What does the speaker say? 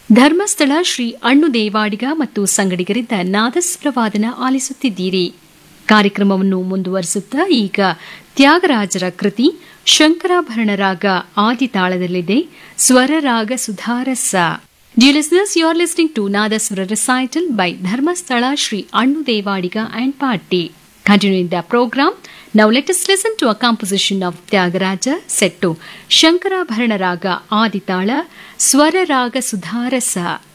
ಧರ್ಮಸ್ಥಳ ಶ್ರೀ ಅಣ್ಣು ದೇವಾಡಿಗ ಮತ್ತು ಸಂಗಡಿಗರಿಂದ ನಾದಸ್ವರವಾದನ ಆಲಿಸುತ್ತಿದ್ದೀರಿ ಕಾರ್ಯಕ್ರಮವನ್ನು ಮುಂದುವರಿಸುತ್ತಾ ಈಗ ತ್ಯಾಗರಾಜರ ಕೃತಿ ಶಂಕರಾಭರಣ ರಾಗ ಆದಿತಾಳದಲ್ಲಿದೆ ಸ್ವರರಾಗ ಸುಧಾರಸ Dear listeners, you are listening to Nadaswara recital by Dharmasthala Sri Annu Devadiga and Party. Continuing the program, now let us listen to a composition of Tyagaraja set to Shankarabharana Raga Aditala Swara Raga Sudharasa